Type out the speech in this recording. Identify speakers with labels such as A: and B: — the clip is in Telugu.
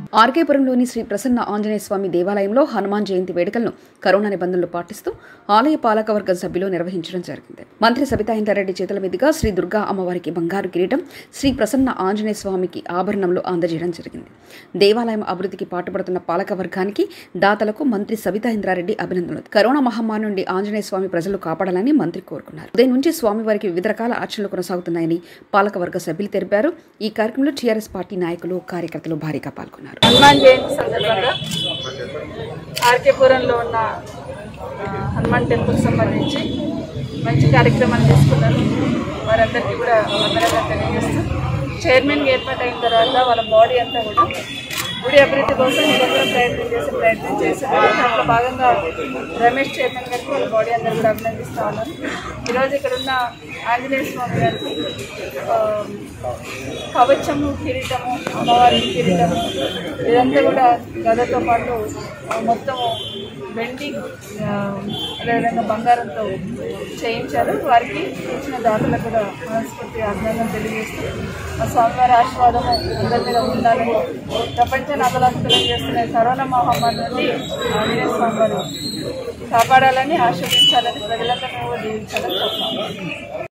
A: ఆర్కేపురంలోని శ్రీ ప్రసన్న ఆంజనేయ స్వామి దేవాలయంలో హనుమాన్ జయంతి వేడుకలను కరోనా నిబంధనలు పాటిస్తూ ఆలయ పాలకవర్గం సభ్యులు నిర్వహించడం జరిగింది మంత్రి సబితా ఇంద్రారెడ్డి చేతుల మీదుగా శ్రీ దుర్గా అమ్మవారికి బంగారు కిరీటం శ్రీ ప్రసన్న ఆంజనేయ స్వామికి ఆభరణంలో అందజేయడం జరిగింది దేవాలయం అభివృద్ధికి పాటుపడుతున్న పాలక వర్గానికి దాతలకు మంత్రి సబితా ఇంద్రారెడ్డి అభినందనలు కరోనా మహమ్మారి నుండి ఆంజనేయ స్వామి ప్రజలు కాపాడాలని మంత్రి కోరుకున్నారు ఉదయం నుంచి స్వామివారికి వివిధ రకాల అర్చనలు కొనసాగుతున్నాయని పాలకవర్గ సభ్యులు తెలిపారు ఈ కార్యక్రమంలో టీఆర్ఎస్ పార్టీ నాయకులు కార్యకర్తలు భారీగా పాల్గొన్నారు
B: హనుమాన్ జయంతి సందర్భంగా ఆర్కేపురంలో ఉన్న ఆ, హనుమాన్ టెంపుల్ సంబంధించి మంచి కార్యక్రమాలు తీసుకున్నారు వారందరికీ కూడా వందనగా తెలియజేస్తూ చైర్మన్గా ఏర్పాటైన తర్వాత వాళ్ళ బాడీ అంతా కూడా గుడి అభివృద్ధి కోసం నిరంతరం ప్రయత్నం చేసి ప్రయత్నం చేశారు దాంట్లో భాగంగా రమేష్ చైర్మన్ గారికి వాళ్ళ బాడీ అందరూ కూడా అభినందిస్తా ఉన్నాను ఈరోజు ఇక్కడ ఉన్న ఆంజనేయ స్వామి గారికి ఆ, కవచము కిరీటము అమ్మవారి కిరీటము ఇదంతా కూడా గదతో పాటు ఆ, మొత్తము వెండి ఆ, అదేవిధంగా బంగారంతో చేయించారు వారికి ఇచ్చిన దాతలకు కూడా మనస్ఫూర్తి అభినందన తెలియజేస్తూ ఆ స్వామివారి ఆశీర్వాదము అందరి మీద ఉండాలని ప్రపంచాన్ని అతలాకుతలం చేస్తున్న ఈ కరోనా మహమ్మారి నుండి ఆంజనేయ స్వామి వారు కాపాడాలని ఆశీర్వదించాలని ప్రజలందరినీ కూడా దీవించాలని చెప్తాము